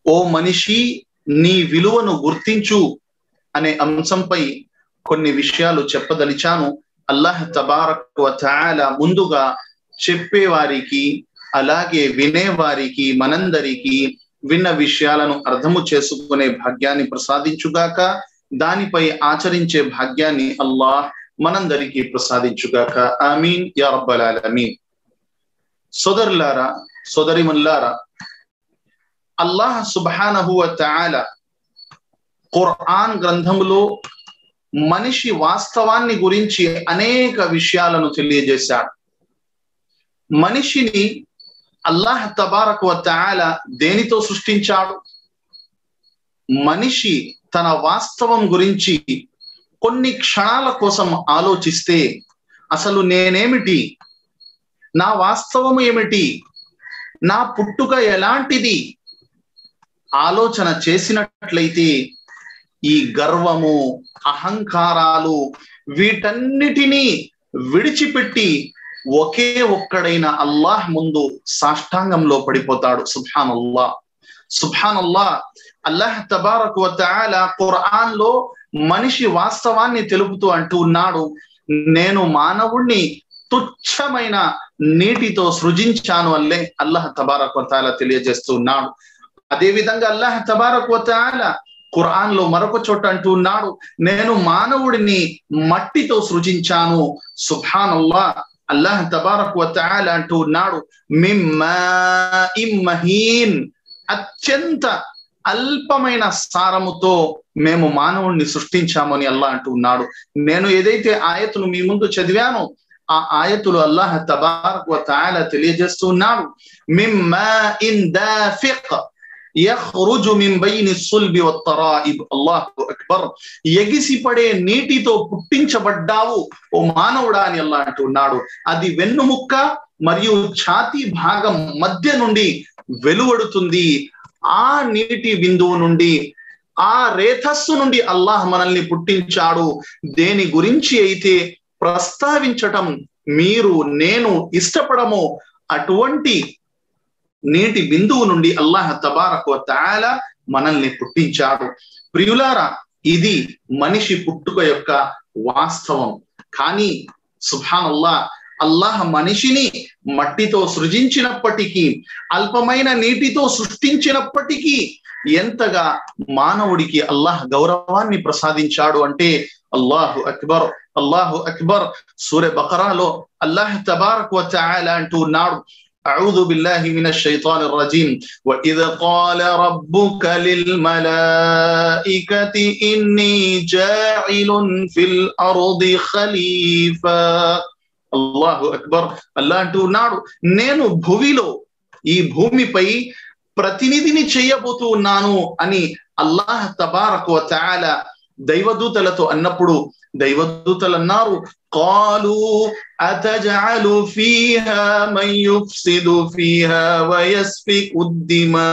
ఓ మనిషి నీ విలువను గుర్తించు అనే అంశంపై కొన్ని విషయాలు చెప్పదలిచాను అల్లాహ్ తబారక్ వతాల ముందుగా చెప్పేవారికి అలాగే వినేవారికి మనందరికి విన్న విషయాలను అర్థము చేసుకునే భాగ్యాన్ని ప్రసాదించుగాక దానిపై ఆచరించే భాగ్యాన్ని అల్లాహ్ మనందరికీ ప్రసాదించుగాక ఆమీన్ యా రబ్బల్ ఆలమీన్ సోదరులారా సోదరిమల్లారా అల్లాహ్ సుబ్హానహు వతఆల ఖుర్ఆన్ గ్రంథములో మనిషి వాస్తవాన్ని గురించి అనేక విషయాలను తెలియజేశాడు మనిషిని అల్లాహ్ తబారక్ వతఆల దేనితో సృష్టించాడు మనిషి తన వాస్తవం గురించి కొన్ని క్షణాల కోసం ఆలోచిస్తే అసలు నేనేమిటి నా వాస్తవం ఏమిటి నా పుట్టుక ఎలాంటిది ఆలోచన చేసినట్లయితే ఈ గర్వము అహంకారాలు వీటన్నిటినీ విడిచిపెట్టి ఒకే ఒక్కడైన అల్లాహ్ ముందు సాష్టాంగంలో పడిపోతాడు సుభాన్ అల్లాహ్ సుభాన్ అల్లాహ్ అల్లాహ్ తబారక్ వతాల ఖురాన్ లో మనిషి వాస్తవాన్ని తెలుపుతూ అంటూ ఉన్నాడు నేను మానవుణ్ణి తుచ్చమైన నీటితో సృజించాను అల్లే అల్లాహ్ తబారక్ వతాల తెలియజేస్తూ ఉన్నాడు అదే విధంగా అల్లాహ్ తబారక్ వతాల ఖురాన్ లో మరొక చోట అంటూ ఉన్నాడు నేను మానవుడిని మట్టితో సృజించాను సుభాన్ అల్లాహ్ అల్లాహ్ తబారక్ వతాల అంటూ ఉన్నాడు మహీన్ అత్యంత అల్పమైన సారముతో మేము మానవుణ్ణి సృష్టించామని అల్లాహ్ అంటూ ఉన్నాడు నేను ఏదైతే ఆయతును మీ ముందు చదివానో ఆ ఆయతులు అల్లాహ్ తబారక్ వతాల తెలియజేస్తూ ఉన్నాడు మిమ్మా ఇన్ దాఫిక్ యఖ్రుజు మిన్ బైని సుల్బి వత్తరాయిబ్ అల్లాహు అక్బర్ ఎగిసిపడే నీటితో పుట్టించబడ్డావు ఓ మానవుడా అని అల్లా అంటున్నాడు అది వెన్నుముక్క మరియు ఛాతీ భాగం మధ్య నుండి వెలువడుతుంది ఆ నీటి బిందువు నుండి ఆ రేతస్సు నుండి అల్లాహ్ మనల్ని పుట్టించాడు దేని గురించి అయితే ప్రస్తావించటం మీరు నేను ఇష్టపడము అటువంటి నీటి బిందువు నుండి అల్లాహ్ తబారక్ తాల మనల్ని పుట్టించాడు ప్రియులారా ఇది మనిషి పుట్టుక యొక్క వాస్తవం కానీ సుభాన్ అల్లాహ్ అల్లాహ్ మనిషిని మట్టితో సృజించినప్పటికీ అల్పమైన నీటితో సృష్టించినప్పటికీ ఎంతగా మానవుడికి అల్లాహ్ గౌరవాన్ని ప్రసాదించాడు అంటే అల్లాహు అక్బర్ అల్లాహు అక్బర్ సూర్య బకరాలో అల్లాహ్ తబారక్ వతాల అంటూ ఉన్నాడు أعوذ بالله من الشيطان الرجيم وإذ قال ربك للملائكة إني جاعل في الأرض خليفة الله أكبر الله అంటూ ఉన్నాడు నేను భూమిలో ఈ భూమిపై ప్రతినిధిని చేయబోతూ ఉన్నాను అని అల్లాహ్ తబారక్ వతాల దైవదూతలతో అన్నప్పుడు దైవదూతలు అన్నారు కాలు అతజాలు ఫీహా మన్ యుఫ్సిదు ఫీహా వయస్ఫికు ఉద్దిమా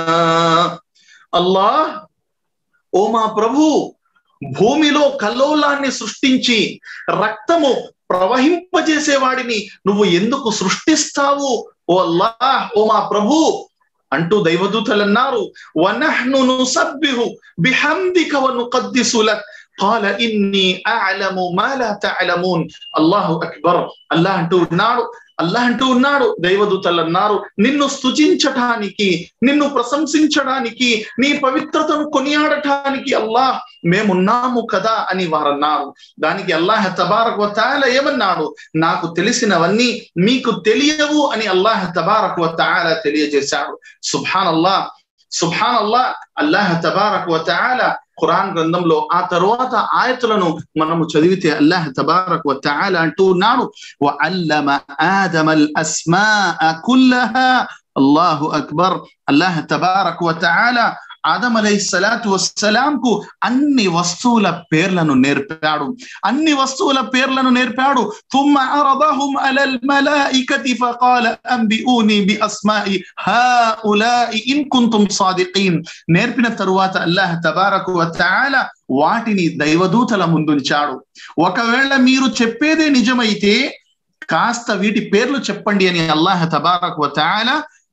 అల్లాహ్ ఓ మా ప్రభు భూమిలో కల్లోలాన్ని సృష్టించి రక్తము ప్రవహింపజేసేవాడిని నువ్వు ఎందుకు సృష్టిస్తావు ఓ అల్లాహ్ ఓ మా ప్రభు అంటూ దైవదూతలు అన్నారు వనహ్ను నుసబ్బిహు బిహమ్దిక వనుకద్దిసు లక్ قال إني أعلم ما لا تعلمون الله أكبر الله అంటూ ఉన్నాడు అల్లాహ్ అంటూ ఉన్నాడు దైవదూతలు అన్నారు నిన్ను స్తుతించటానికి నిన్ను ప్రశంసించడానికి నీ పవిత్రతను కొనియాడటానికి అల్లాహ్ మేమున్నాము కదా అని వారన్నారు దానికి అల్లాహ్ తబారక్ వతాల ఏమన్నాడు నాకు తెలిసినవన్నీ మీకు తెలియవు అని అల్లాహ్ తబారక్ వతాల తెలియజేశాడు సుభాన్ అల్లాహ్ సుభాన్ అల్లాహ్ అల్లాహ్ తబారక్ వతాల ఖురాన్ గ్రంథంలో ఆ తరువాత ఆయతులను మనము చదివితే అల్లాహ్ తబారక్ వతాల అంటూ ఉన్నాడు وعلم آدم الأسماء كلها الله أكبر الله تبارك وتعالى ఆదం అలై సలాతు వస్సలాంకు అన్ని వస్తువుల పేర్లను నేర్పాడు అన్ని వస్తువుల పేర్లను నేర్పాడు ثم عرضهم على الملائكة فقال أنبئوني بأسماء هؤلاء إن كنتم صادقين నేర్పిన తరువాత అల్లాహ్ తబారకు వతాల వాటిని దైవదూతల ముందుంచాడు ఒకవేళ మీరు చెప్పేదే నిజమైతే కాస్త వీటి పేర్లు చెప్పండి అని అల్లాహ్ తబారకు వతాల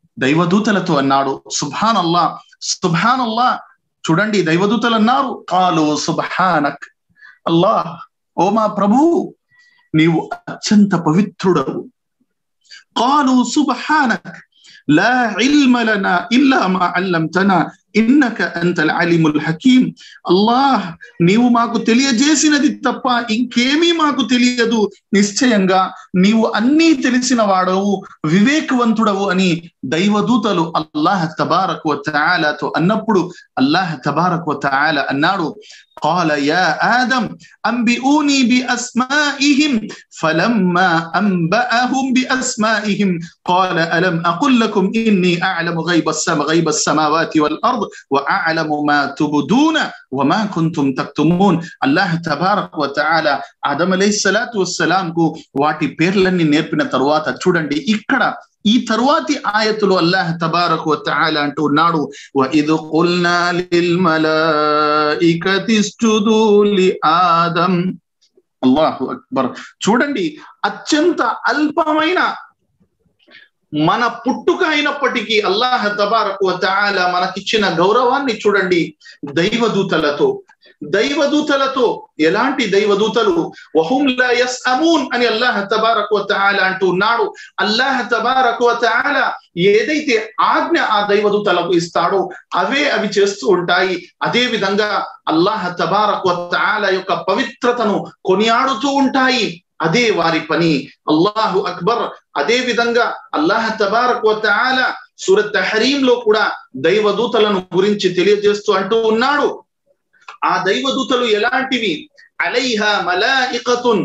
దైవదూతలతో అన్నాడు సుభాన్ అల్లా సుభాన్ అల్లా చూడండి దైవదూతలు అన్నారు కాలు సుభానక్ అల్లా ఓ మా ప్రభు నీవు అత్యంత పవిత్రుడవు కాలు సుభానక్ لا علم لنا إلا ما علمتنا ఇన్నక అంతల్ అలిముల్ హకీం అల్లాహ్ నీవు మాకు తెలియజేసినది తప్ప ఇంకేమీ మాకు తెలియదు నిశ్చయంగా నీవు అన్నీ తెలిసిన వాడవు వివేకవంతుడవు అని దైవదూతలు అల్లాహ్ తబారక్ తాలతో అన్నప్పుడు అల్లాహ్ తబారక్ తాల అన్నాడు قال يا آدم أنبئوني بأسمائهم فلما أنبأهم بأسمائهم قال ألم أقل لكم إني أعلم غيب السماء غيب السماوات والأرض وأعلم ما تبدون وما كنتم تكتمون الله تبارك وتعالى ఆదం అలై సలాతు వస్సలాం కు వాటి పేర్లన్నీ నేర్పిన తరువాత చూడండి ఇక్కడ ఈ తరువాతి ఆయతులు అల్లాహ్ తబారకు తాల అంటూ ఉన్నాడు وَإِذْ قُلْنَا لِلْمَلَائِكَةِ اسْجُدُوا لِآدَمَ అల్లాహు అక్బర్ చూడండి అత్యంత అల్పమైన మన పుట్టుక అయినప్పటికీ అల్లాహ్ తబారకు తాల మనకిచ్చిన గౌరవాన్ని చూడండి దైవదూతలతో దైవదూతలతో ఎలాంటి దైవదూతలు వహుం లా యస్అమూన్ అని అల్లాహ్ తబారకు తాల అంటూ ఉన్నాడు అల్లాహ్ తబారకు తాల ఏదైతే ఆజ్ఞ ఆ దైవదూతలకు ఇస్తాడో అవే అవి చేస్తూ ఉంటాయి అదే విధంగా అల్లాహ్ తబారకు తాల యొక్క పవిత్రతను కొనియాడుతూ ఉంటాయి అదే వారి పని అల్లాహు అక్బర్ అదే విధంగా అల్లాహ్ తబారక్ తాల సూరత్ తహరీం లో కూడా దైవదూతలను గురించి తెలియజేస్తూ అంటూ ఉన్నాడు ఆ దైవదూతలు ఎలాంటివి అలైహా మలాయికతున్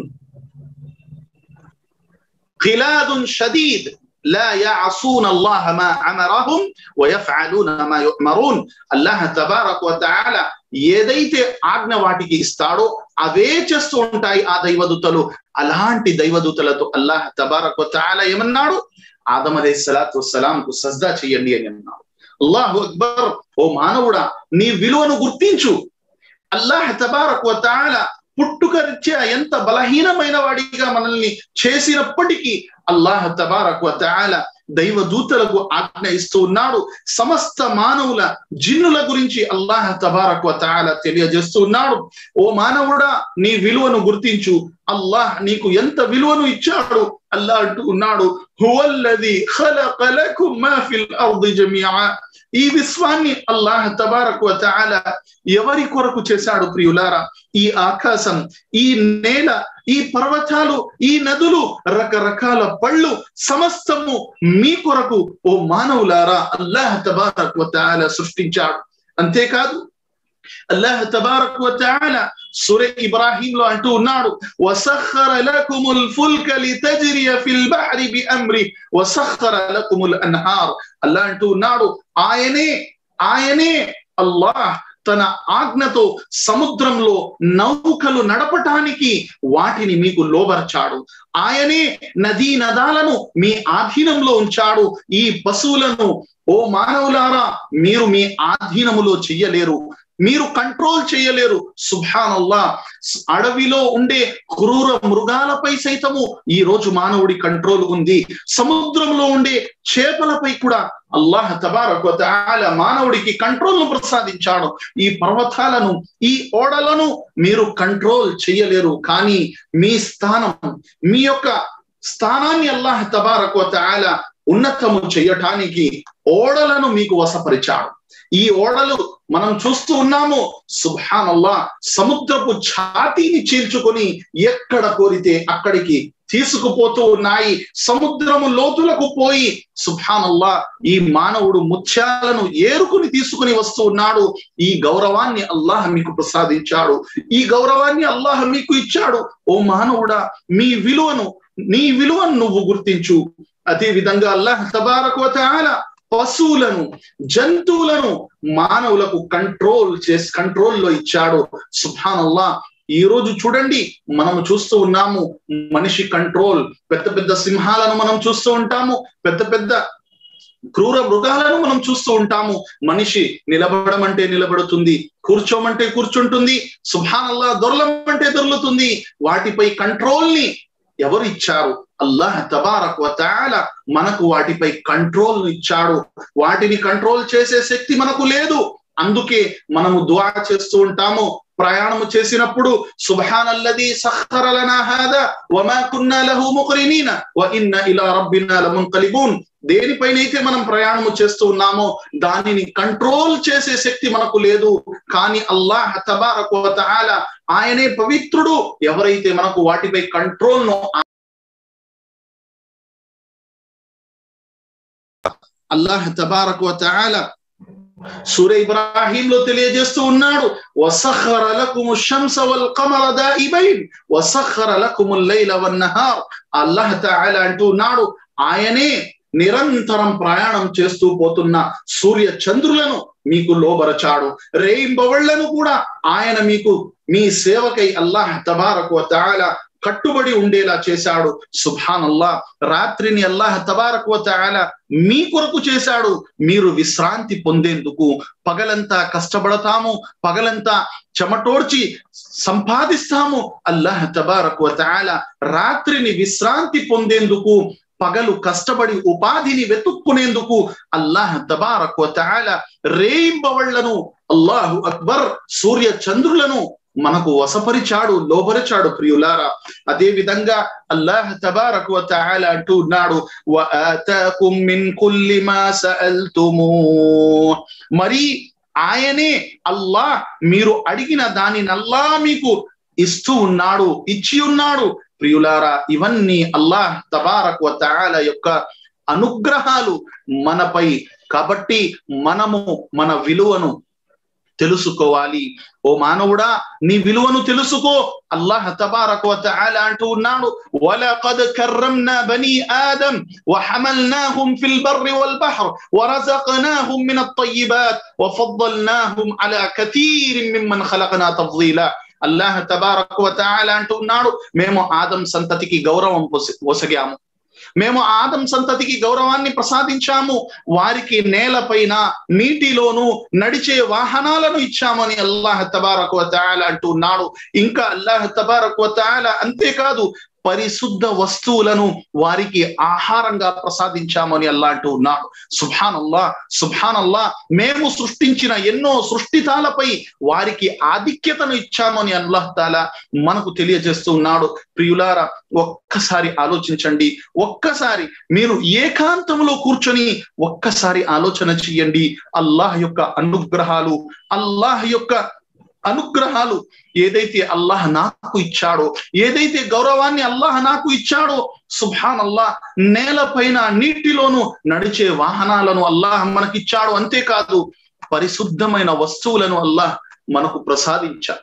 ఖిలాదున్ షదీద్ لا يعصون الله ما أمرهم ويفعلون ما يؤمرون الله تبارك وتعالى ఏదైతే ఆజ్ఞ వాటికి ఇస్తాడో అవే చేస్తూ ఉంటాయి ఆ దైవదూతలు అలాంటి దైవదూతలతో అల్లాహ్ తబారక్ తాల ఏమన్నాడు ఆదం అలై సలాతు వసలాం కు సజ్దా చెయ్యండి అని అన్నాడు అల్లాహు అక్బర్ ఓ మానవుడా నీ విలువను గుర్తించు అల్లాహ్ తబారక్ తాల పుట్టుక రీత్యా ఎంత బలహీనమైన వాడిగా మనల్ని చేసినప్పటికీ అల్లాహ్ తబారక్ తాల దైవ దూతలకు ఆజ్ఞ ఇస్తూ ఉన్నాడు సమస్త మానవుల జిన్నుల గురించి అల్లాహ్ తబారక్ తాల తెలియజేస్తూ ఉన్నాడు ఓ మానవుడా నీ విలువను గుర్తించు అల్లాహ్ నీకు ఎంత విలువను ఇచ్చాడు అల్లాహ్ అంటూ ఉన్నాడు హువల్లది ఖలక లకుం మా ఫిల్ అర్ది జమీఆ ఈ విశ్వాన్ని అల్లాహ్ తబారక్ తాల ఎవరి కొరకు చేశాడు ప్రియులారా ఈ ఆకాశం ఈ నేల ఈ పర్వతాలు ఈ నదులు రకరకాల పళ్ళు సమస్తము మీ కొరకు ఓ మానవులారా అల్లాహ్ తబారక్ తాల సృష్టించాడు అంతేకాదు అల్లాహ్ తబారక్ తాల సూర్య ఇబ్రాహీం లో అంటూ ఉన్నాడు వసఖర లకుముల్ ఫుల్క లితజ్రియ ఫిల్ బహరి బిఅమ్రి వసఖర లకుముల్ అన్హార్ అల్లా అంటూ ఉన్నాడు ఆయనే ఆయనే అల్లాహ్ తన ఆజ్ఞతో సముద్రంలో నౌకలు నడపటానికి వాటిని మీకు లోబర్చాడు ఆయనే నదీ నదాలను మీ ఆధీనంలో ఉంచాడు ఈ పశువులను ఓ మానవులారా మీరు మీ ఆధీనములో చెయ్యలేరు మీరు కంట్రోల్ చేయలేరు సుభానల్లా అడవిలో ఉండే క్రూర మృగాలపై సైతము ఈ రోజు మానవుడి కంట్రోల్ ఉంది సముద్రంలో ఉండే చేపలపై కూడా అల్లాహ్ తబారక్ తాల మానవుడికి కంట్రోల్ ను ప్రసాదించాడు ఈ పర్వతాలను ఈ ఓడలను మీరు కంట్రోల్ చేయలేరు కానీ మీ స్థానం మీ యొక్క స్థానాన్ని అల్లాహ్ తబారక్ తాల ఉన్నతము చేయటానికి ఓడలను మీకు వసపరిచాడు ఈ ఓడలు మనం చూస్తూ ఉన్నాము సుభాన్ అల్లా సముద్రపు ఛాతీని చీల్చుకొని ఎక్కడ కోరితే అక్కడికి తీసుకుపోతూ ఉన్నాయి సముద్రము లోతులకు పోయి సుభానల్లా ఈ మానవుడు ముత్యాలను ఏరుకుని తీసుకుని వస్తూ ఉన్నాడు ఈ గౌరవాన్ని అల్లాహ్ మీకు ప్రసాదించాడు ఈ గౌరవాన్ని అల్లాహ్ మీకు ఇచ్చాడు ఓ మానవుడా మీ విలువను నీ విలువను నువ్వు గుర్తించు అదే విధంగా అల్లాహ్ తబారకోతాల పశువులను జంతువులను మానవులకు కంట్రోల్ చేసి కంట్రోల్లో ఇచ్చాడు సుభానల్లా ఈ రోజు చూడండి మనం చూస్తూ ఉన్నాము మనిషి కంట్రోల్ పెద్ద పెద్ద సింహాలను మనం చూస్తూ ఉంటాము పెద్ద పెద్ద క్రూర మృగాలను మనం చూస్తూ ఉంటాము మనిషి నిలబడమంటే నిలబడుతుంది కూర్చోమంటే కూర్చుంటుంది సుభానల్లా దొరలమంటే దొర్లుతుంది వాటిపై కంట్రోల్ ని ఎవరు ఇచ్చారు అల్లాహ్ తబారక్ వతాల మనకు వాటిపై కంట్రోల్ ఇచ్చాడు వాటిని కంట్రోల్ చేసే శక్తి మనకు లేదు అందుకే మనము దుఆ చేస్తూ ఉంటాము ప్రయాణము చేసినప్పుడు సుబ్హానల్లది సఖర లనా హాదా వమా కున్నా లహు ముక్రినీన వ ఇన్న ఇలా రబ్బినా లమున్కలిబూన్ దేనిపైనైతే మనం ప్రయాణము చేస్తూ ఉన్నామో దానిని కంట్రోల్ చేసే శక్తి మనకు లేదు కానీ అల్లాహ్ తబారక్ వతఆల ఆయనే పవిత్రుడు ఎవరైతే మనకు వాటిపై కంట్రోల్ ను అల్లాహ్ తబారక్ వతఆల సూర ఇబ్రాహీం లో తెలియజేస్తూ ఉన్నాడు వసఖర లకుము షంస వల్ కమర దాయిబైన్ వసఖర లకుము లైల వన్ నహార్ అల్లాహ్ తఆలా అంటూ ఉన్నాడు ఆయనే నిరంతరం ప్రయాణం చేస్తూ పోతున్న సూర్య చంద్రులను మీకు లోబరచాడు రేయింబవళ్లను కూడా ఆయన మీకు మీ సేవకై అల్లాహ్ తబారకు తాలా కట్టుబడి ఉండేలా చేశాడు సుభాన్ అల్లా రాత్రిని అల్లాహ్ తబారకు తాలా మీ కొరకు చేశాడు మీరు విశ్రాంతి పొందేందుకు పగలంతా కష్టపడతాము పగలంతా చెమటోడ్చి సంపాదిస్తాము అల్లాహ్ తబారకు తాలా రాత్రిని విశ్రాంతి పొందేందుకు పగలు కష్టపడి ఉపాధిని వెతుక్కునేందుకు అల్లాహ్ తబారక్ వతఆల రేయింబవళ్లను అల్లాహు అక్బర్ సూర్య చంద్రులను మనకు వసపరిచాడు లోబరిచాడు ప్రియులారా అదే విధంగా అల్లాహ్ తబారక్ వతఆల అంటూ ఉన్నాడు వఆతాకుం మిన్ కుల్లి మా సఅల్తుము మరి ఆయనే అల్లాహ్ మీరు అడిగిన దానినల్లా మీకు ఇస్తూ ఉన్నాడు ఇచ్చి ఉన్నాడు ప్రియులారా ఇవన్నీ అల్లాహ్ తబారక్ వతఆల యొక్క అనుగ్రహాలు మనపై కాబట్టి మనము మన విలువను తెలుసుకోవాలి ఓ మానవుడా నీ విలువను తెలుసుకో అల్లాహ్ తబారక్ వతఆల అంటూ ఉన్నాడు వలقد كرمنا بني آدم وحملناهم في البر والبحر ورزقناهم من الطيبات وفضلناهم على كثير ممن خلقنا تفضيلا అల్లాహ్ తబారక్ వతఆల అంటున్నాడు మేము ఆదం సంతతికి గౌరవం ఒసగాము మేము ఆదం సంతతికి గౌరవాన్ని ప్రసాదించాము వారికి నేలపైన నీటిలోను నడిచే వాహనాలను ఇచ్చామని అల్లాహ్ తబారక్ వతఆల అంటున్నాడు ఇంకా అల్లాహ్ తబారక్ వతఆల అంతేకాదు పరిశుద్ధ వస్తువులను వారికి ఆహారంగా ప్రసాదించామని అల్లా అంటూ ఉన్నాడు సుభాన్ అల్లా సుభాన్ అల్లా మేము సృష్టించిన ఎన్నో సృష్టితాలపై వారికి ఆధిక్యతను ఇచ్చామని అల్లాహ్ తాలా మనకు తెలియజేస్తూ ఉన్నాడు ప్రియులారా ఒక్కసారి ఆలోచించండి ఒక్కసారి మీరు ఏకాంతంలో కూర్చొని ఒక్కసారి ఆలోచన చెయ్యండి అల్లాహ్ యొక్క అనుగ్రహాలు అల్లాహ్ యొక్క అనుగ్రహాలు ఏదైతే అల్లాహ్ నాకు ఇచ్చాడో ఏదైతే గౌరవాన్ని అల్లాహ్ నాకు ఇచ్చాడో సుభాన్ అల్లాహ్ నేలపైన నీటిలోను నడిచే వాహనాలను అల్లాహ్ మనకిచ్చాడు అంతేకాదు పరిశుద్ధమైన వస్తువులను అల్లాహ్ మనకు ప్రసాదించాడు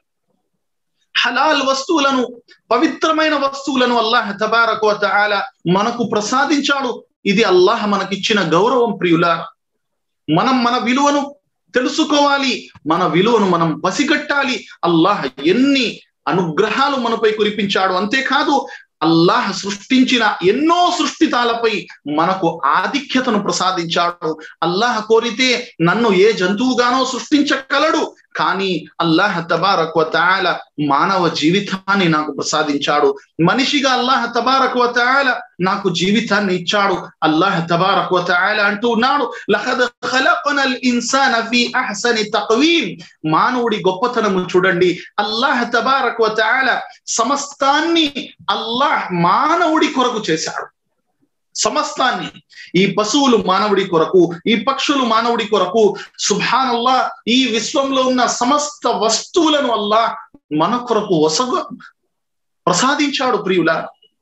హలాల్ వస్తువులను పవిత్రమైన వస్తువులను అల్లాహ్ తబారక్ వతఆల మనకు ప్రసాదించాడు ఇది అల్లాహ్ మనకిచ్చిన గౌరవం ప్రియులా మనం మన విలువను తెలుసుకోవాలి మన విలువను మనం పసిగట్టాలి అల్లాహ్ ఎన్ని అనుగ్రహాలు మనపై కురిపించాడు అంతేకాదు అల్లాహ్ సృష్టించిన ఎన్నో సృష్టితాలపై మనకు ఆధిక్యతను ప్రసాదించాడు అల్లాహ్ కోరితే నన్ను ఏ జంతువుగానో సృష్టించగలడు కానీ అల్లాహ్ తబారక్ వతాల మానవ జీవితాన్ని నాకు ప్రసాదించాడు మనిషిగా అల్లాహ్ తబారక్ వతాల నాకు జీవితాన్ని ఇచ్చాడు అల్లాహ్ తబారక్ వతాల అంటూ ఉన్నాడు లఖద్ ఖలఖనల్ ఇన్సాన ఫీ అహ్సని తక్వీమ్ మానవుడి గొప్పతనము చూడండి అల్లాహ్ తబారక్ వతాల సమస్తాన్ని అల్లాహ్ మానవుడి కొరకు చేశాడు సమస్తాన్ని ఈ పశువులు మానవుడి కొరకు ఈ పక్షులు మానవుడి కొరకు సుభానల్లా ఈ విశ్వంలో ఉన్న సమస్త వస్తువులను అల్లా మన కొరకు వసగ ప్రసాదించాడు ప్రియుల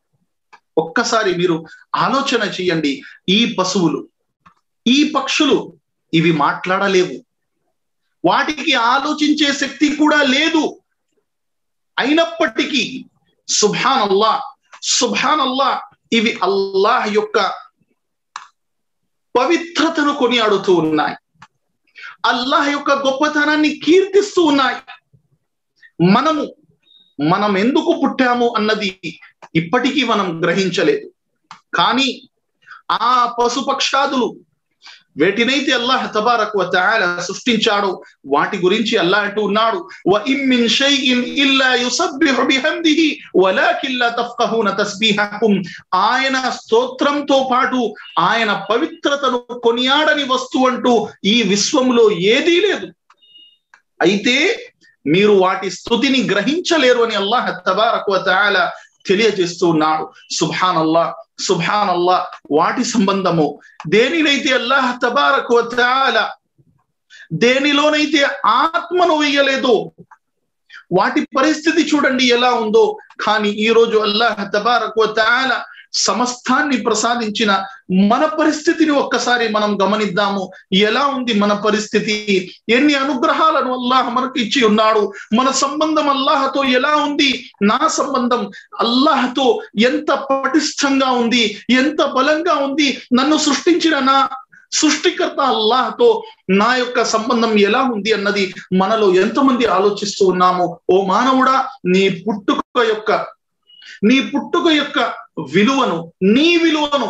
ఒక్కసారి మీరు ఆలోచన చేయండి ఈ పశువులు ఈ పక్షులు ఇవి మాట్లాడలేవు వాటికి ఆలోచించే శక్తి కూడా లేదు అయినప్పటికీ సుభాన్ అల్లా సుభాన్ అల్లా ఇవి అల్లాహ్ యొక్క పవిత్రతను కొనియాడుతూ ఉన్నాయి అల్లాహ్ యొక్క గొప్పతనాన్ని కీర్తిస్తూ ఉన్నాయి మనము మనం ఎందుకు పుట్టాము అన్నది ఇప్పటికీ మనం గ్రహించలేదు కానీ ఆ పశుపక్షాదులు వేటినైతే అల్లాహ్ తబారక్ వ తఆలా సృష్టించాడో వాటి గురించి అల్లాహ్ అంటూ ఉన్నాడు వ ఇన్ మిన్ షైఇన్ ఇల్లా యుసబ్బిహు బిహమ్దిహి వలాకిన్ లా తఫ్కహూన తస్బీహకుం ఆయన స్తోత్రంతో పాటు ఆయన పవిత్రతను కొనియాడని వస్తువు అంటూ ఈ విశ్వంలో ఏదీ లేదు అయితే మీరు వాటి స్థుతిని గ్రహించలేరు అని అల్లాహ్ తబారక్ వ తఆలా తెలియజేస్తూ ఉన్నాడు సుభాన్ అల్లా సుభాన్ అల్లా వాటి సంబంధము దేనినైతే అల్లాహ్ తబారక్ వ తఆలా దేనిలోనైతే ఆత్మను వేయలేదు వాటి పరిస్థితి చూడండి ఎలా ఉందో కానీ ఈ రోజు అల్లాహ్ తబారక్ వ తఆలా సమస్తాన్ని ప్రసాదించిన మన పరిస్థితిని ఒక్కసారి మనం గమనిద్దాము ఎలా ఉంది మన పరిస్థితి ఎన్ని అనుగ్రహాలను అల్లాహ్ మనకు ఇచ్చి ఉన్నాడు మన సంబంధం అల్లాహతో ఎలా ఉంది నా సంబంధం అల్లాహతో ఎంత పటిష్టంగా ఉంది ఎంత బలంగా ఉంది నన్ను సృష్టించిన నా సృష్టికర్త అల్లాహతో నా యొక్క సంబంధం ఎలా ఉంది అన్నది మనలో ఎంతమంది ఆలోచిస్తూ ఉన్నాము ఓ మానవుడా నీ పుట్టుక యొక్క నీ పుట్టుక యొక్క విలువను నీ విలువను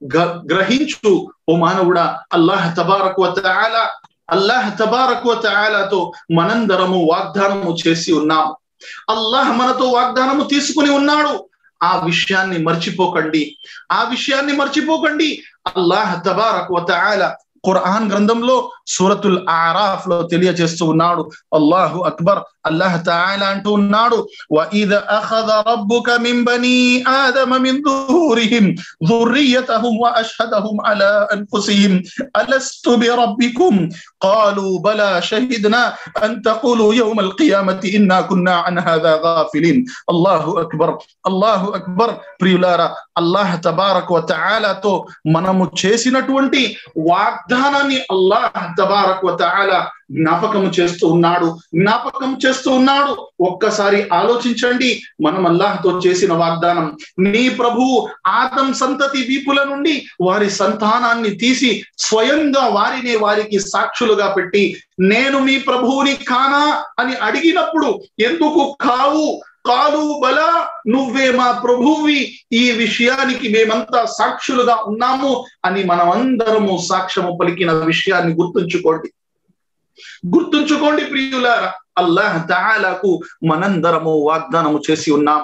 గ్రహించు ఓ మానవుడా అల్లాహ్ తబారక్ వతఆలా అల్లాహ్ తబారక్ వతఆలాతో మనందరము వాగ్దానము చేసి ఉన్నాము అల్లాహ్ మనతో వాగ్దానము తీసుకుని ఉన్నాడు ఆ విషయాన్ని మర్చిపోకండి ఆ విషయాన్ని మర్చిపోకండి అల్లాహ్ తబారక్ వతఆలా ఖురాన్ గ్రంథంలో సూరతుల్ ఆరాఫ్ లో తెలియజేస్తూ ఉన్నాడు అల్లాహు అక్బర్ అల్లాహ్ తఆలా అంటూ ఉన్నాడు وَإِذَ أَخَذَ رَبُّكَ مِنْ بَنِي آدَمَ مِنْ ظُهُورِهِمْ ذُرِّيَّتَهُمْ وَأَشْهَدَهُمْ عَلَى أَنفُسِهِمْ أَلَسْتُ بِرَبِّكُمْ قالوا بلى شهدنا أن تقولوا يوم القيامة إنا كنا عن هذا غافلين الله أكبر الله أكبر ప్రియులారా అల్లాహ్ తబారక్ వ తఆలాతో మనము చేసినటువంటి వాగ్దానాన్ని అల్లాహ్ తబారక్ వ తఆలా జ్ఞాపకం చేస్తూ ఉన్నాడు జ్ఞాపకం చేస్తూ ఉన్నాడు ఒక్కసారి ఆలోచించండి మనం అల్లాహ్తో చేసిన వాగ్దానం నీ ప్రభువు ఆదం సంతతి వీపుల నుండి వారి సంతానాన్ని తీసి స్వయంగా వారిని వారికి సాక్షులుగా పెట్టి నేను మీ ప్రభువుని కానా అని అడిగినప్పుడు ఎందుకు కావు కాలు బల నువ్వే మా ప్రభువి ఈ విషయానికి మేమంతా సాక్షులుగా ఉన్నాము అని మనమందరము సాక్ష్యము పలికిన విషయాన్ని గుర్తుంచుకోండి గుర్తుంచుకోండి ప్రియులారా అల్లాహ్ తాలాకు మనందరము వాగ్దానము చేసి ఉన్నాం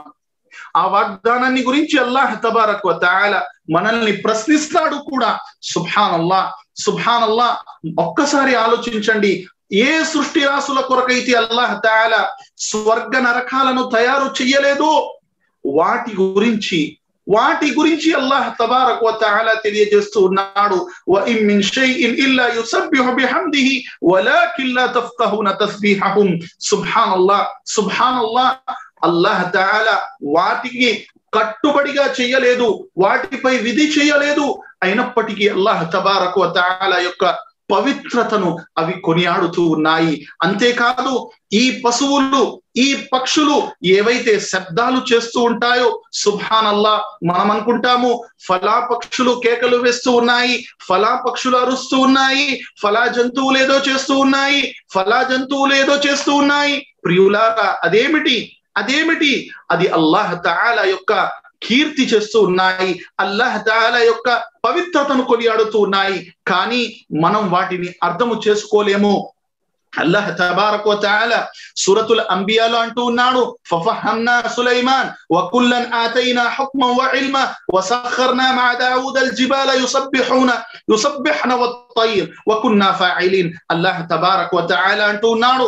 ఆ వాగ్దానాన్ని గురించి అల్లాహ్ తబారక్ తాల మనల్ని ప్రశ్నిస్తాడు కూడా సుభాన్ అల్లా సుభాన్ అల్లా ఒక్కసారి ఆలోచించండి ఏ సృష్టి రాసుల కొరకైతే అల్లాహ్ తాల స్వర్గ నరకాలను తయారు చెయ్యలేదో వాటి గురించి వాటి గురించి అల్లాహ్ తబారక్ వతఆలా తెలియజేస్తూ ఉన్నాడు వ ఇన్ మిన్ షైఇన్ ఇల్లా యుసబ్బిహు బిహమ్దిహి వలాకిన్ లా తఫ్కహూన తస్బీహహుం సుబ్హానల్లాహ్ సుబ్హానల్లాహ్ అల్లాహ్ తఆలా వాటికి కట్టుబడిగా చేయలేదు వాటిపై విధి చేయలేదు అయినప్పటికీ అల్లాహ్ తబారక్ వతఆలా యొక్క పవిత్రతను అవి కొనియాడుతూ ఉన్నాయి అంతేకాదు ఈ పశువులు ఈ పక్షులు ఏవైతే శబ్దాలు చేస్తూ ఉంటాయో సుభానల్లా మనం అనుకుంటాము ఫలా పక్షులు కేకలు వేస్తూ ఉన్నాయి ఫలా పక్షులు అరుస్తూ ఉన్నాయి ఫలా జంతువులు ఏదో చేస్తూ ఉన్నాయి ఫలా జంతువులు ఏదో చేస్తూ ఉన్నాయి ప్రియులారా అదేమిటి అదేమిటి అది అల్లాహ్ తాల యొక్క కీర్తి చేస్తూ ఉన్నాయి అల్లాహ్ తాల యొక్క పవిత్రతను కొనియాడుతూ ఉన్నాయి కానీ మనం వాటిని అర్థము చేసుకోలేము అల్లాహ్ తబారక్ వ తఆలా సూరతుల్ అంబియాలో అంటూ ఉన్నాడు ఫఫహమ్నా సులైమాన్ వకుల్లన్ ఆతైనా హుక్మన్ వఇల్మా వసఖర్నా మ'a దావూద్ الجبال يسبحون يسبحن والطير وكنا فاعلين అల్లాహ్ తబారక్ వ తఆలా అంటూ ఉన్నాడు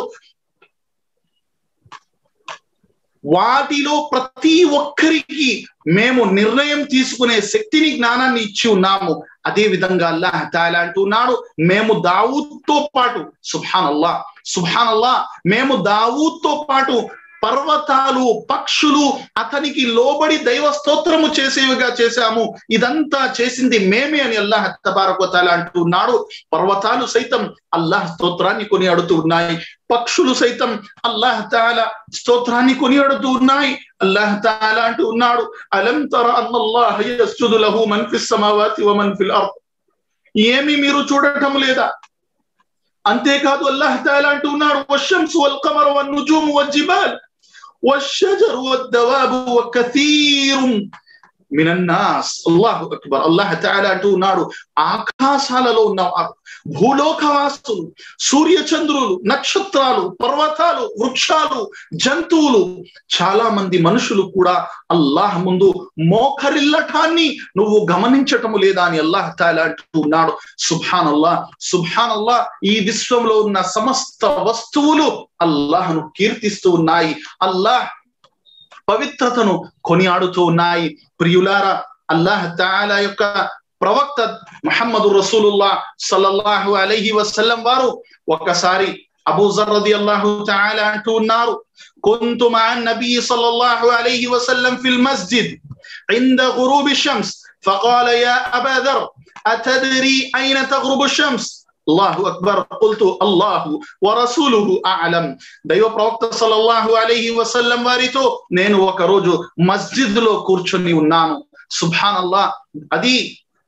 వాటిలో ప్రతి ఒక్కరికి మేము నిర్ణయం తీసుకునే శక్తిని జ్ఞానాన్ని ఇచ్చి ఉన్నాము అదే విధంగా అల్లాహ్ తాలా అంటున్నాడు మేము దావూద్తో పాటు సుభాన్ అల్లా సుభాన్ అల్లా మేము దావూద్తో పాటు పర్వతాలు పక్షులు అతనికి లోబడి దైవ స్తోత్రము చేసేవిగా చేశాము ఇదంతా చేసింది మేమే అని అల్లాహ్ తబారకోతాల అంటున్నాడు పర్వతాలు సైతం అల్లాహ్ స్తోత్రాన్ని కొని అడుతూ ఉన్నాయి పక్షులు సైతం అల్లాహ్ తాల స్తోత్రాన్ని కొని అడుతూ ఉన్నాయి అల్లాహ్ తాల అంటూ ఉన్నాడు అలం తర అన్నల్లాహ్ యస్జుదు లహు మన్ ఫిస్ సమావాతి వ మన్ ఫిల్ అర్ద్ ఏమి మీరు చూడటం లేదా అంతేకాదు అల్లాహ్ తాలా అంటూ ఉన్నాడు వశంసు వల్ కమర వన్ నుజూము వల్ జిబాల్ والشجر والدواب وكثير మినన్నాస్ అల్లాహు అక్బర్ అల్లాహ్ తాలా అంటూ ఉన్నాడు ఆకాశాలలో ఉన్న భూలోకవాసులు సూర్యచంద్రులు నక్షత్రాలు పర్వతాలు వృక్షాలు జంతువులు చాలా మంది మనుషులు కూడా అల్లాహ్ ముందు మోకరిల్లటాన్ని నువ్వు గమనించటము లేదా అని అల్లాహ్ తాలా అంటూ ఉన్నాడు సుభాన్ అల్లాహ్ సుభాన్ అల్లాహ్ ఈ విశ్వంలో ఉన్న సమస్త వస్తువులు అల్లాహ్ను కీర్తిస్తూ ఉన్నాయి అల్లాహ్ పవిత్రతను కొనియాడుతూ ఉన్నాయి ప్రియులారా అల్లాహ్ తాలా యొక్క ప్రవక్త ముహమ్మదు రసూలుల్లా సల్లల్లాహు అలైహి వసల్లం వారు ఒక్కసారి అబూ జర్రది అల్లాహు తాలా అంటూ ఉన్నారు كنت مع النبي صلى الله عليه وسلم في المسجد عند غروب الشمس فقال يا أبا ذر أتدري أين تغرب الشمس الله أكبر قلت الله ورسوله أعلم దైవ ప్రవక్త సల్లల్లాహు అలైహి వసల్లం వారితో నేను ఒక రోజు మస్జిద్ లో కూర్చొని ఉన్నాను సుభాన్ అల్లా అది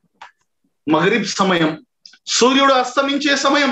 మగరిబ్ సమయం సూర్యుడు అస్తమించే సమయం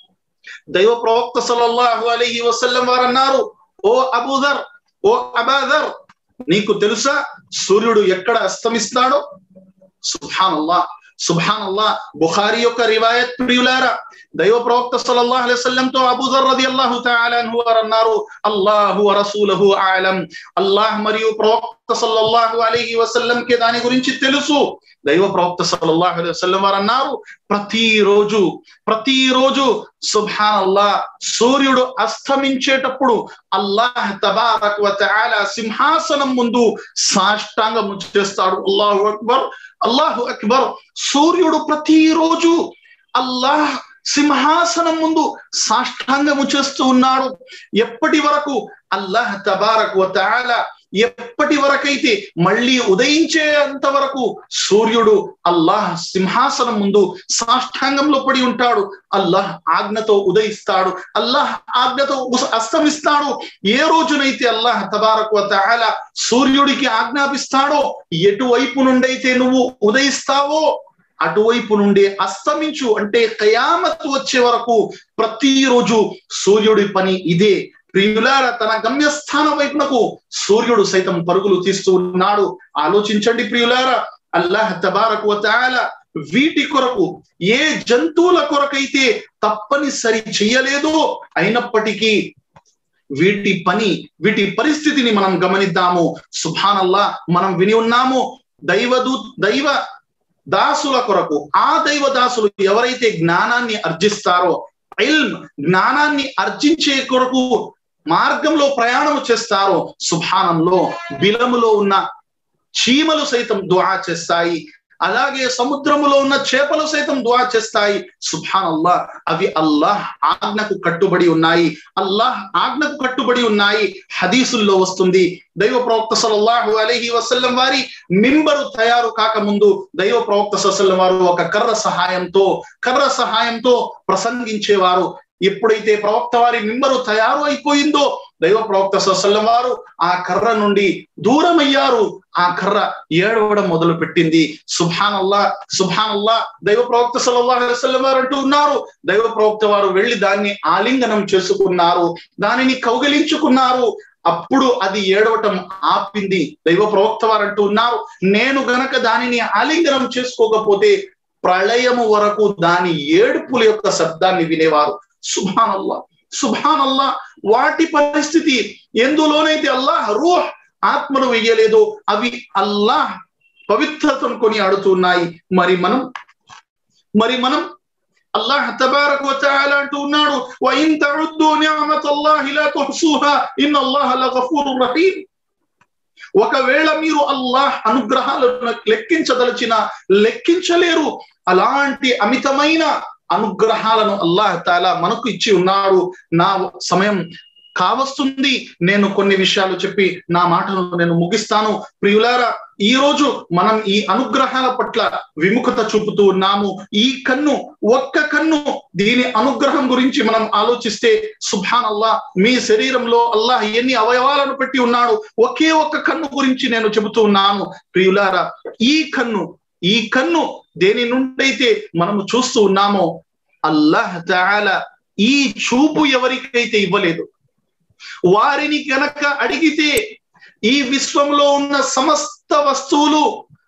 దైవ ప్రవక్త సల్లల్లాహు అలైహి వసల్లం వారు అన్నారు ఓ అబూదర్ ఓ అబాదర్ నీకు తెలుసా సూర్యుడు ఎక్కడ అస్తమిస్తాడో సుభాన్ అల్లా సుభాన్ అల్లా బుఖారి యొక్క రివాయత్ ప్రియులారా దైవ ప్రవక్త సల్లల్లాహు అలైహి వసల్లం తో అబూదర్ రదియల్లాహు తఆలా అన్హు వారు అన్నారు అల్లాహు రసూలుహు ఆలం అల్లాహ్ మరియు ప్రవక్త సల్లల్లాహు అలైహి వసల్లం కి దాని గురించి తెలుసు దైవ ప్రవక్త సల్లల్లాహు అలైహి వసల్లం వారు అన్నారు ప్రతిరోజు ప్రతిరోజు సుభాన్ అల్లా సూర్యుడు అస్తమించేటప్పుడు అల్లాహ్ తబారక్ వ తఆలా సింహాసనం ముందు సాష్టాంగం చేస్తాడు అల్లాహు అక్బర్ అల్లాహు అక్బర్ సూర్యుడు ప్రతిరోజు అల్లాహ్ సింహాసనం ముందు సాష్టాంగము చేస్తూ ఉన్నాడు ఎప్పటి వరకు అల్లాహ్ తబారక్ వ తఆలా ఎప్పటి వరకైతే మళ్ళీ ఉదయించేంత వరకు సూర్యుడు అల్లాహ్ సింహాసనం ముందు సాష్టాంగంలో పడి ఉంటాడు అల్లాహ్ ఆజ్ఞతో ఉదయిస్తాడు అల్లాహ్ ఆజ్ఞతో అస్తమిస్తాడు ఏ రోజునైతే అల్లాహ్ తబారక్ తఆలా సూర్యుడికి ఆజ్ఞాపిస్తాడో ఎటువైపు నుండైతే నువ్వు ఉదయిస్తావో అటువైపు నుండి అస్తమించు అంటే కయామత్ వచ్చే వరకు ప్రతిరోజు సూర్యుడి పని ఇదే ప్రియులార తన గమ్యస్థానం వైపునకు సూర్యుడు సైతం పరుగులు తీస్తూ ఉన్నాడు ఆలోచించండి ప్రియులారా అల్లాహ్ తబారకు వతాల వీటి కొరకు ఏ జంతువుల కొరకైతే తప్పనిసరి చెయ్యలేదో అయినప్పటికీ వీటి పని వీటి పరిస్థితిని మనం గమనిద్దాము సుభానల్లా మనం విని ఉన్నాము దైవదూ దైవ దాసుల కొరకు ఆ దైవ దాసులు ఎవరైతే జ్ఞానాన్ని అర్జిస్తారో ఇల్మ్ జ్ఞానాన్ని అర్జించే కొరకు మార్గంలో ప్రయాణం చేస్తారో సుభానంలో బిలములో ఉన్న చీమలు సైతం దుఆ చేస్తాయి అలాగే సముద్రములో ఉన్న చేపలు సైతం దువా చేస్తాయి సుభాన్ అల్లాహ్ అవి అల్లాహ్ ఆజ్ఞకు కట్టుబడి ఉన్నాయి అల్లాహ్ ఆజ్ఞకు కట్టుబడి ఉన్నాయి హదీసుల్లో వస్తుంది దైవ ప్రవక్త సల్లల్లాహు అలైహి వసల్లం వారి మింబరు తయారు కాకముందు దైవ ప్రవక్త సల్లం వారు ఒక కర్ర సహాయంతో కర్ర సహాయంతో ప్రసంగించేవారు ఎప్పుడైతే ప్రవక్త వారి మింబరు తయారు అయిపోయిందో దైవ ప్రవక్త సల్లం వారు ఆ కర్ర నుండి దూరమయ్యారు ఆ కర్ర ఏడవడం మొదలు పెట్టింది సుభాన్ అల్లా సుభాన్ అల్లా దైవ ప్రవక్త సల్లాహం వారు అంటూ ఉన్నారు దైవ ప్రవక్త వారు వెళ్లి దాన్ని ఆలింగనం చేసుకున్నారు దానిని కౌగలించుకున్నారు అప్పుడు అది ఏడవటం ఆపింది దైవ ప్రవక్త వారు అంటూ ఉన్నారు నేను గనక దానిని ఆలింగనం చేసుకోకపోతే ప్రళయము వరకు దాని ఏడుపుల యొక్క శబ్దాన్ని వినేవారు సుభానల్లా సుభానల్లా వాటి పరిస్థితి ఎందులోనైతే అల్లాహ్ రూహ్ ఆత్మను వెయ్యలేదో అవి అల్లాహ్ పవిత్రతను కొని ఆడుతున్నాయి మరి మనం మరి మనం అల్లాహ్ తబారక్ వతఆలా అంటూ ఉన్నాడు వ ఇన్ తఉద్దు నిఅమతల్లాహి లా తుహ్సుహా ఇన్నల్లాహ లగఫూరుర్ రహీం ఒకవేళ మీరు అల్లాహ్ అనుగ్రహాలను లెక్కించదలిచిన లెక్కించలేరు అలాంటి అమితమైన అనుగ్రహాలను అల్లాహ్ తాలా మనకు ఇచ్చి ఉన్నాడు నా సమయం కావస్తుంది నేను కొన్ని విషయాలు చెప్పి నా మాటలు నేను ముగిస్తాను ప్రియులారా ఈ రోజు మనం ఈ అనుగ్రహాల పట్ల విముఖత చూపుతూ ఉన్నాము ఈ కన్ను ఒక్క కన్ను దీని అనుగ్రహం గురించి మనం ఆలోచిస్తే సుభాన్ అల్లాహ్ మీ శరీరంలో అల్లాహ్ ఎన్ని అవయవాలను పెట్టి ఉన్నాడు ఒకే ఒక్క కన్ను గురించి నేను చెబుతూ ఉన్నాను ప్రియులారా ఈ కన్ను ఈ కన్ను దేని నుండైతే మనము చూస్తూ ఉన్నామో అల్లాహ్ తాలా ఈ చూపు ఎవరికైతే ఇవ్వలేదు వారిని గనక అడిగితే ఈ విశ్వంలో ఉన్న సమస్త వస్తువులు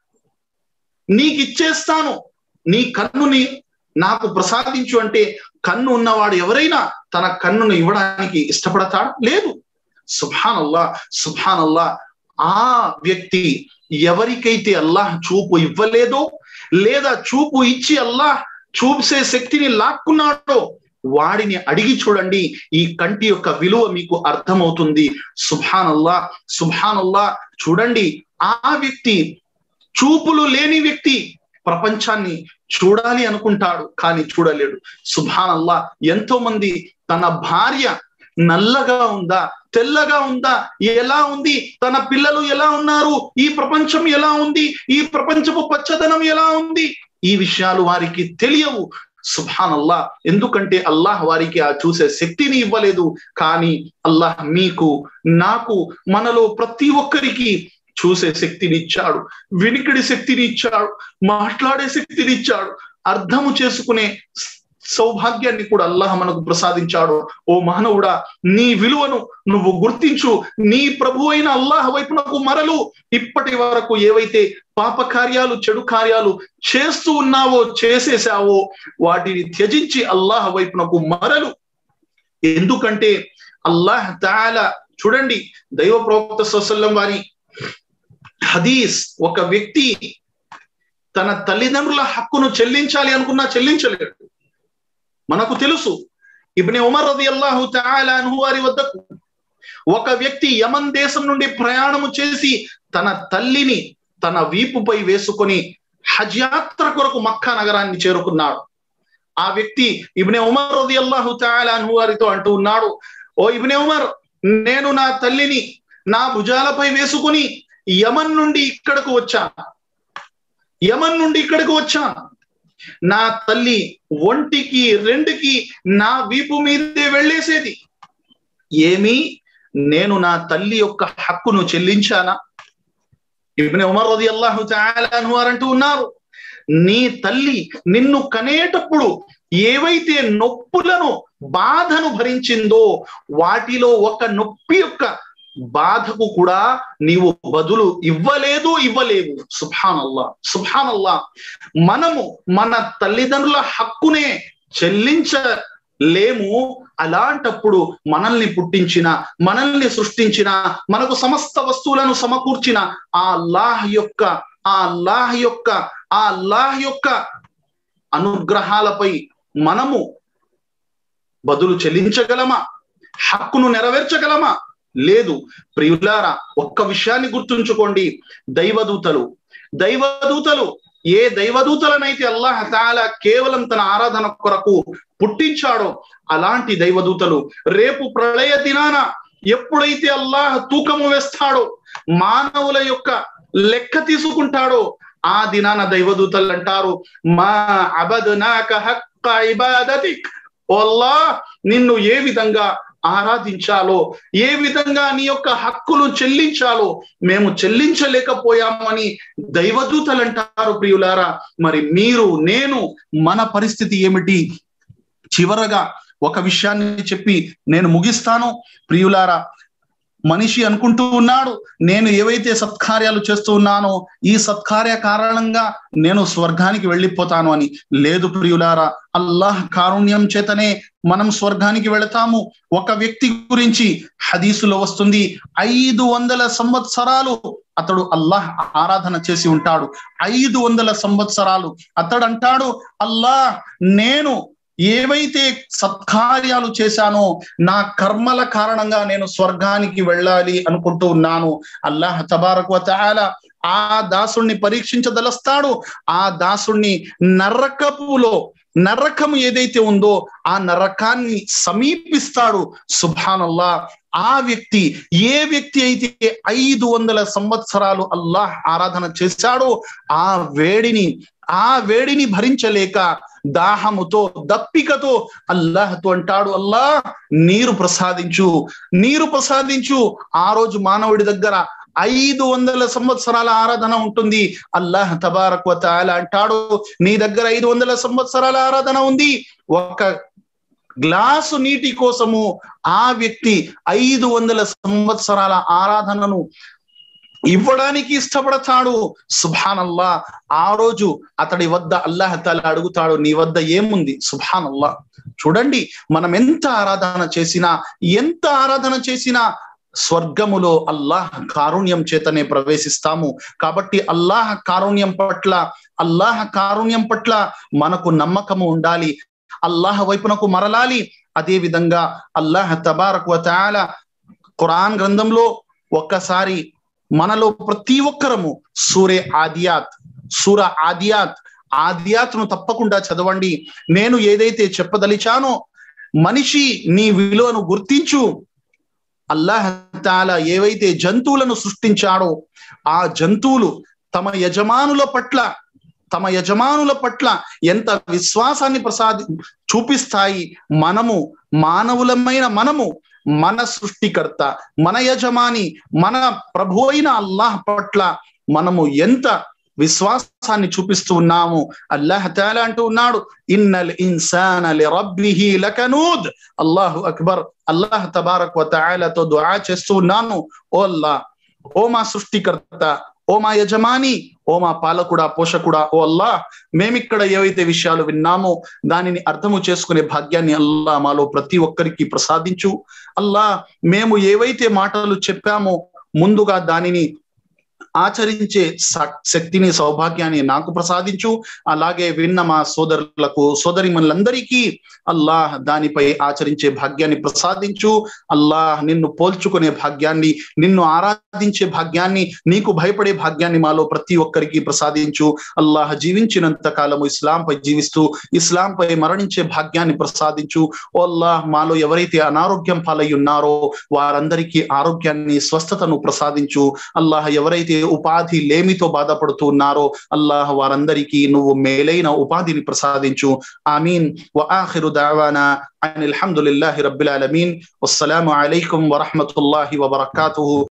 నీకు ఇచ్చేస్తాను నీ కన్నుని నాకు ప్రసాదించు అంటే కన్ను ఉన్నవాడు ఎవరైనా తన కన్నును ఇవ్వడానికి ఇష్టపడతాడు లేదు సుభానల్లా సుభానల్లా ఆ వ్యక్తి ఎవరికైతే అల్లాహ్ చూపు ఇవ్వలేదో లేదా చూపు ఇచ్చి అల్లాహ్ చూసే శక్తిని లాక్కున్నాడో వాడిని అడిగి చూడండి ఈ కంటి యొక్క విలువ మీకు అర్థమవుతుంది సుభానల్లా సుభానల్లా చూడండి ఆ వ్యక్తి చూపులు లేని వ్యక్తి ప్రపంచాన్ని చూడాలి అనుకుంటాడు కానీ చూడలేడు సుభానల్లా ఎంతో మంది తన భార్య నల్లగా ఉందా తెల్లగా ఉందా ఎలా ఉంది తన పిల్లలు ఎలా ఉన్నారు ఈ ప్రపంచం ఎలా ఉంది ఈ ప్రపంచపు పచ్చదనం ఎలా ఉంది ఈ విషయాలు వారికి తెలియవు సుభాన్ అల్లా ఎందుకంటే అల్లాహ్ వారికి ఆ చూసే శక్తిని ఇవ్వలేదు కానీ అల్లాహ్ మీకు నాకు మనలో ప్రతి ఒక్కరికి చూసే శక్తిని ఇచ్చాడు వినికిడి శక్తిని ఇచ్చాడు మాట్లాడే శక్తిని ఇచ్చాడు అర్థము చేసుకునే సౌభాగ్యాన్ని కూడా అల్లాహ్ మనకు ప్రసాదించాడు ఓ మానవుడా నీ విలువను నువ్వు గుర్తించు నీ ప్రభు అయిన అల్లాహ్ వైపునకు మరలు ఇప్పటి వరకు ఏవైతే పాప కార్యాలు చెడు కార్యాలు చేస్తూ ఉన్నావో చేసేసావో వాటిని త్యజించి అల్లాహ్ వైపునకు మరలు ఎందుకంటే అల్లాహ్ తాల చూడండి దైవ ప్రవక్త సొసల్లం వారి హదీస్ ఒక వ్యక్తి తన తల్లిదండ్రుల హక్కును చెల్లించాలి అనుకున్నా చెల్లించలేడు మనకు తెలుసు ఇబ్ని ఉమర్ రది అల్లాహు తాలాను వారి వద్దకు ఒక వ్యక్తి యమన్ దేశం నుండి ప్రయాణము చేసి తన తల్లిని తన వీపుపై వేసుకొని హజ్ యాత్ర కొరకు మక్కా నగరాన్ని చేరుకున్నాడు ఆ వ్యక్తి ఇబ్నె ఉమర్ రది అల్లాహు తాలాను వారితో అంటూ ఉన్నాడు ఓ ఇబ్నె ఉమర్ నేను నా తల్లిని నా భుజాలపై వేసుకుని యమన్ నుండి ఇక్కడకు వచ్చాను యమన్ నుండి ఇక్కడికి వచ్చాను నా తల్లి ఒంటికి రెండుకి నా వీపు మీదే వెళ్ళేసేది ఏమి నేను నా తల్లి యొక్క హక్కును చెల్లించానా ఇబ్ని ఉమర్ రది అల్లాహు అని అంటూ ఉన్నారు నీ తల్లి నిన్ను కనేటప్పుడు ఏవైతే నొప్పులను బాధను భరించిందో వాటిలో ఒక నొప్పి యొక్క బాధకు కూడా నీవు బదులు ఇవ్వలేదు ఇవ్వలేవు సుభానల్లా సుభానల్లా మనము మన తల్లిదండ్రుల హక్కునే చెల్లించలేము అలాంటప్పుడు మనల్ని పుట్టించిన మనల్ని సృష్టించిన మనకు సమస్త వస్తువులను సమకూర్చిన ఆ అల్లాహ్ యొక్క ఆ అల్లాహ్ యొక్క ఆ అల్లాహ్ యొక్క అనుగ్రహాలపై మనము బదులు చెల్లించగలమా హక్కును నెరవేర్చగలమా లేదు ప్రియులారా ఒక్క విషయాన్ని గుర్తుంచుకోండి దైవదూతలు దైవదూతలు ఏ దైవదూతలనైతే అల్లాహ్ తాల కేవలం తన ఆరాధన కొరకు పుట్టించాడో అలాంటి దైవదూతలు రేపు ప్రళయ దినాన ఎప్పుడైతే అల్లాహ్ తూకము వేస్తాడో మానవుల యొక్క లెక్క తీసుకుంటాడో ఆ దినాన దైవదూతలు అంటారు మా అబద్నాక హక్క ఇబాదతిక్ ఓల్లా నిన్ను ఏ విధంగా ఆరాధించాలో ఏ విధంగా నీ యొక్క హక్కులు చెల్లించాలో మేము చెల్లించలేకపోయాము అని దైవదూతలు అంటారు ప్రియులారా మరి మీరు నేను మన పరిస్థితి ఏమిటి చివరగా ఒక విషయాన్ని చెప్పి నేను ముగిస్తాను ప్రియులారా మనిషి అనుకుంటూ ఉన్నాడు నేను ఏవైతే సత్కార్యాలు చేస్తూ ఉన్నానో ఈ సత్కార్య కారణంగా నేను స్వర్గానికి వెళ్ళిపోతాను అని లేదు ప్రియులారా అల్లాహ్ కారుణ్యం చేతనే మనం స్వర్గానికి వెళతాము ఒక వ్యక్తి గురించి హదీసులో వస్తుంది ఐదు వందల సంవత్సరాలు అతడు అల్లాహ్ ఆరాధన చేసి ఉంటాడు ఐదు వందల సంవత్సరాలు అతడు అంటాడు అల్లాహ్ నేను ఏవైతే సత్కార్యాలు చేశానో నా కర్మల కారణంగా నేను స్వర్గానికి వెళ్ళాలి అనుకుంటూ ఉన్నాను అల్లాహ్ తబారక్ వతాల ఆ దాసుణ్ణి పరీక్షించదలుస్తాడు ఆ దాసుణ్ణి నరకపులో నరకం ఏదైతే ఉందో ఆ నరకాన్ని సమీపిస్తాడు సుభానల్లా ఆ వ్యక్తి ఏ వ్యక్తి అయితే ఐదు వందల సంవత్సరాలు అల్లాహ్ ఆరాధన చేశాడో ఆ వేడిని ఆ వేడిని భరించలేక దాహముతో దప్పికతో అల్లాహతో అంటాడు అల్లాహ్ నీరు ప్రసాదించు నీరు ప్రసాదించు ఆ రోజు మానవుడి దగ్గర ఐదు వందల సంవత్సరాల ఆరాధన ఉంటుంది అల్లాహ్ తబారక్ వతాల అంటాడు నీ దగ్గర ఐదు వందల సంవత్సరాల ఆరాధన ఉంది ఒక గ్లాసు నీటి కోసము ఆ వ్యక్తి ఐదు వందల సంవత్సరాల ఆరాధనను ఇవ్వడానికి ఇష్టపడతాడు సుభానల్లా ఆ రోజు అతడి వద్ద అల్లాహ్ తాలా అడుగుతాడు నీ వద్ద ఏముంది సుభానల్లా చూడండి మనం ఎంత ఆరాధన చేసినా ఎంత ఆరాధన చేసినా స్వర్గములో అల్లాహ్ కారుణ్యం చేతనే ప్రవేశిస్తాము కాబట్టి అల్లాహ్ కారుణ్యం పట్ల అల్లాహ్ కారుణ్యం పట్ల మనకు నమ్మకము ఉండాలి అల్లాహ్ వైపునకు మరలాలి అదే విధంగా అల్లాహ్ తబారక్ వతాల ఖురాన్ గ్రంథంలో ఒక్కసారి మనలో ప్రతి ఒక్కరము సూరే ఆదియాత్ సూర ఆదియాత్ ఆదియాత్ ను తప్పకుండా చదవండి నేను ఏదైతే చెప్పదలిచానో మనిషి నీ విలువను గుర్తించు అల్లాహ్ తాల ఏవైతే జంతువులను సృష్టించాడో ఆ జంతువులు తమ యజమానుల పట్ల తమ యజమానుల పట్ల ఎంత విశ్వాసాన్ని ప్రసాది చూపిస్తాయి మనము మానవులమైన మనము మన సృష్టికర్త మన యజమాని మన ప్రభు అయిన అల్లాహ్ పట్ల మనము ఎంత విశ్వాసాన్ని చూపిస్తూ ఉన్నాము అల్లాహ్ తాలా అంటూ ఉన్నాడు ఇన్నల్ ఇన్సాన లిరబ్బిహి లకనూద్ అల్లాహు అక్బర్ అల్లాహ్ తబారక్ వ తఆలాతో దుఆ చేస్తూ ఉన్నాను ఓ అల్లా ఓ మా సృష్టికర్త ఓ మా యజమాని ఓ మా పాలకుడా పోషకుడా ఓ అల్లా మేమిక్కడ ఏవైతే విషయాలు విన్నామో దానిని అర్థము చేసుకునే భాగ్యాన్ని అల్లా మాలో ప్రతి ఒక్కరికి ప్రసాదించు అల్లా మేము ఏవైతే మాటలు చెప్పామో ముందుగా దానిని ఆచరించే శక్తిని సౌభాగ్యాన్ని నాకు ప్రసాదించు అలాగే విన్న మా సోదరులకు సోదరిమణులందరికీ అల్లాహ్ దానిపై ఆచరించే భాగ్యాన్ని ప్రసాదించు అల్లాహ్ నిన్ను పోల్చుకునే భాగ్యాన్ని నిన్ను ఆరాధించే భాగ్యాన్ని నీకు భయపడే భాగ్యాన్ని మాలో ప్రతి ఒక్కరికి ప్రసాదించు అల్లాహ్ జీవించినంత కాలము ఇస్లాంపై జీవిస్తూ ఇస్లాంపై మరణించే భాగ్యాన్ని ప్రసాదించు ఓ అల్లాహ్ మాలో ఎవరైతే అనారోగ్యం పాలై ఉన్నారో వారందరికీ ఆరోగ్యాన్ని స్వస్థతను ప్రసాదించు అల్లాహ్ ఎవరైతే ఉపాధి లేమితో బాధపడుతూ ఉన్నారో అల్లాహ్ వారందరికీ నువ్వు మేలైన ఉపాధిని ప్రసాదించు ఆమీన్ وآخر دعوانا عن الحمد لله رب العالمين والسلام عليكم ورحمة الله وبركاته